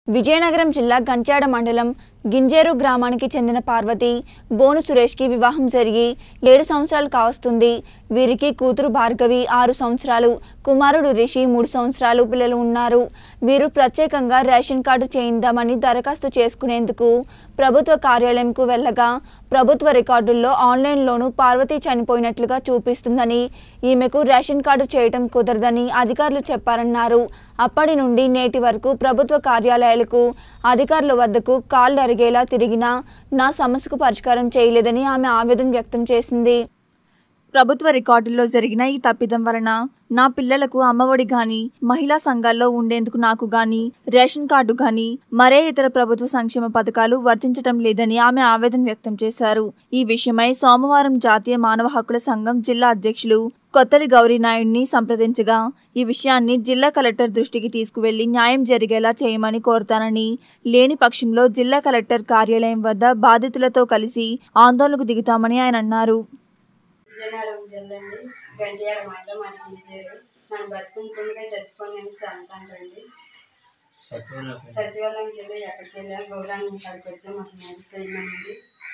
విజయనగరం జిల్లా గంచాడ మండలం గింజేరు గ్రామానికి చెందిన పార్వతి బోను సురేష్కి వివాహం జరిగి ఏడు సంవత్సరాలు కావస్తుంది వీరికి కూతురు భార్గవి ఆరు సంవత్సరాలు కుమారుడు రిషి మూడు సంవత్సరాలు పిల్లలు ఉన్నారు వీరు ప్రత్యేకంగా రేషన్ కార్డు చేయిందామని దరఖాస్తు చేసుకునేందుకు ప్రభుత్వ కార్యాలయంకు వెళ్ళగా ప్రభుత్వ రికార్డుల్లో ఆన్లైన్లోనూ పార్వతి చనిపోయినట్లుగా చూపిస్తుందని ఈమెకు రేషన్ కార్డు చేయటం కుదరదని అధికారులు చెప్పారన్నారు అప్పటి నుండి నేటి వరకు ప్రభుత్వ కార్యాలయాలకు అధికారుల వద్దకు కాళ్ళు అరిగేలా తిరిగినా నా సమస్యకు పరిష్కారం చేయలేదని ఆమె ఆవేదన వ్యక్తం చేసింది ప్రభుత్వ రికార్డుల్లో జరిగిన ఈ తప్పిదం వలన నా పిల్లలకు అమ్మఒడి గాని మహిళా సంఘాల్లో ఉండేందుకు నాకు గాని రేషన్ కార్డు గాని మరే ఇతర ప్రభుత్వ సంక్షేమ పథకాలు వర్తించటం లేదని ఆమె ఆవేదన వ్యక్తం చేశారు ఈ విషయమై సోమవారం జాతీయ మానవ హక్కుల సంఘం జిల్లా అధ్యక్షులు కొత్తలి గౌరీనాయుడిని సంప్రదించగా ఈ విషయాన్ని జిల్లా కలెక్టర్ దృష్టికి తీసుకువెళ్లి న్యాయం జరిగేలా చేయమని కోరుతానని లేని పక్షంలో జిల్లా కలెక్టర్ కార్యాలయం వద్ద బాధితులతో కలిసి ఆందోళనకు దిగుతామని ఆయన అన్నారు విజయనగరం జిల్లా అండి గంటియాడ మండలం అది గిరిజారు నన్ను బతుకుంటుండగా చచ్చిపోయినని అంటారండి సచివాలయంకి వెళ్ళి ఎక్కడికి వెళ్ళా గౌరవాన్ని ఇక్కడికి వచ్చి మాకు న్యాయం చేయమనండి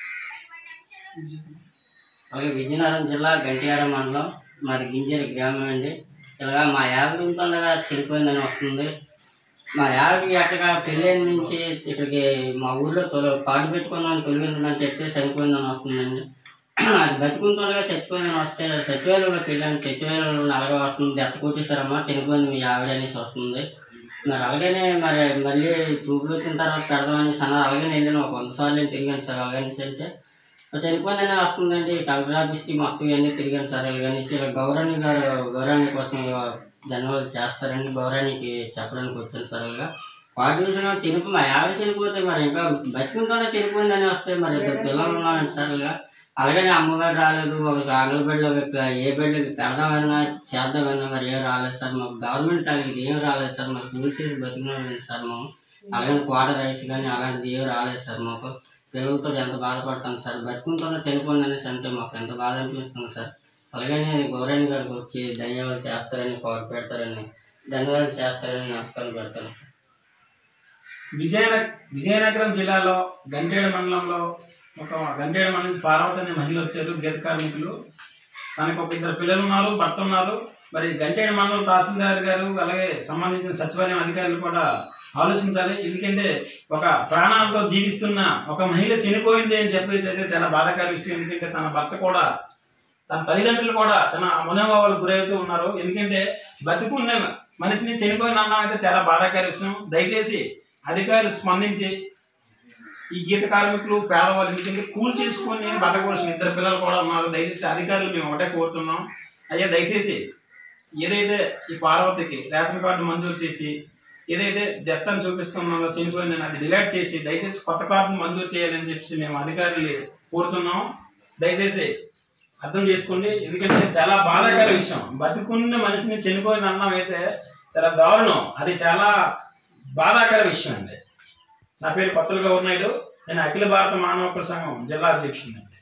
అలాగే విజయనగరం జిల్లా గంటియాడ మండలం మరి గింజరి గ్రామం అండి ఇలాగా మా యాభై ఉంటుండగా చనిపోయిందని వస్తుంది మా యాభై ఎక్కగా పెళ్ళైన నుంచి ఇక్కడికి మా ఊర్లో తొలి కార్డు పెట్టుకున్నాను తొలగిందని చెప్తే చనిపోయిందని వస్తుందండి అది బతుకుంటుండగా చచ్చిపోయిందని వస్తే సచివాలయంలో పెళ్ళాను సచివాలయంలో నలగా వస్తుంది డెత్ కొట్టేశారమ్మా చనిపోయింది మీ ఆవిడ అనేసి వస్తుంది మరి అలాగనే మరి మళ్ళీ ప్రూఫ్లు వచ్చిన తర్వాత పెడదామని అన్నారు అలాగనే వెళ్ళాను ఒక వంద సార్లు నేను తిరిగాను సార్ అలాగనేసి వెళ్తే చనిపోయిందనే వస్తుందండి కలెక్టర్ ఆఫీస్కి మొత్తం ఇవన్నీ తిరిగాను సార్ ఇలాగనేసి ఇలా గౌరాణి గారు గౌరాణి కోసం ధన్యవాదాలు చేస్తారని గౌరానికి చెప్పడానికి వచ్చాను సార్ ఇలాగా వాటి విషయంలో చనిపో మా ఆవిడ చనిపోతే మరి ఇంకా బతికుంటుండే చనిపోయిందని వస్తే మరి ఇద్దరు పిల్లలు ఉన్నారండి సార్ ఇలా అలాగనే అమ్మగారు రాలేదు ఒక ఆంగ్ల బెడ్లో ఏ బెడ్లో పెడదామన్నా చేద్దామన్నా మరి ఏం రాలేదు సార్ మాకు గవర్నమెంట్ తగ్గింది ఏం రాలేదు సార్ మరి కూలి చేసి బతికినాం సార్ మేము అలాగని క్వార్టర్ రైస్ కానీ అలాంటిది ఏం రాలేదు సార్ మాకు పిల్లలతో ఎంత బాధపడతాను సార్ బతుకుంటున్నా చనిపోయింది అనేసి అంటే మాకు ఎంత బాధ అనిపిస్తుంది సార్ అలాగనే గౌరాణి గారికి వచ్చి ధన్యవాదాలు చేస్తారని కోరి పెడతారని ధన్యవాదాలు చేస్తారని నమస్కారం పెడతాను సార్ విజయన విజయనగరం జిల్లాలో గంటేడు మండలంలో ఒక గంటేడు మండలం నుంచి పార్వతి అనే మహిళ వచ్చారు గీత కార్మికులు తనకు ఒక ఇద్దరు పిల్లలు ఉన్నారు భర్త ఉన్నారు మరి గంటేడు మండలం తహసీల్దార్ గారు అలాగే సంబంధించిన సచివాలయం అధికారులు కూడా ఆలోచించాలి ఎందుకంటే ఒక ప్రాణాలతో జీవిస్తున్న ఒక మహిళ చనిపోయింది అని చెప్పేసి అయితే చాలా బాధాకర విషయం ఎందుకంటే తన భర్త కూడా తన తల్లిదండ్రులు కూడా చాలా మనోభావాలు గురవుతూ ఉన్నారు ఎందుకంటే బతికున్న మనిషిని చనిపోయిన అన్నం అయితే చాలా బాధాకర విషయం దయచేసి అధికారులు స్పందించి ఈ గీత కార్మికులు పేదవాళ్ళు ఎందుకంటే కూలి చేసుకొని బతకవలసిన ఇద్దరు పిల్లలు కూడా ఉన్నారు దయచేసి అధికారులు మేము ఒకటే కోరుతున్నాం అయ్యా దయచేసి ఏదైతే ఈ పార్వతికి రేషన్ కార్డు మంజూరు చేసి ఏదైతే డెత్ అని చూపిస్తున్నామో చనిపోయిందని అది డిలీట్ చేసి దయచేసి కొత్త కార్డును మంజూరు చేయాలని చెప్పి మేము అధికారులు కోరుతున్నాం దయచేసి అర్థం చేసుకోండి ఎందుకంటే చాలా బాధాకర విషయం బతుకున్న మనిషిని చనిపోయిన అన్నం అయితే చాలా దారుణం అది చాలా బాధాకర విషయం అండి నా పేరు పత్రుల గౌర్ నాయుడు నేను అఖిల భారత మానవ హక్కుల సంఘం జిల్లా అధ్యక్షుడిని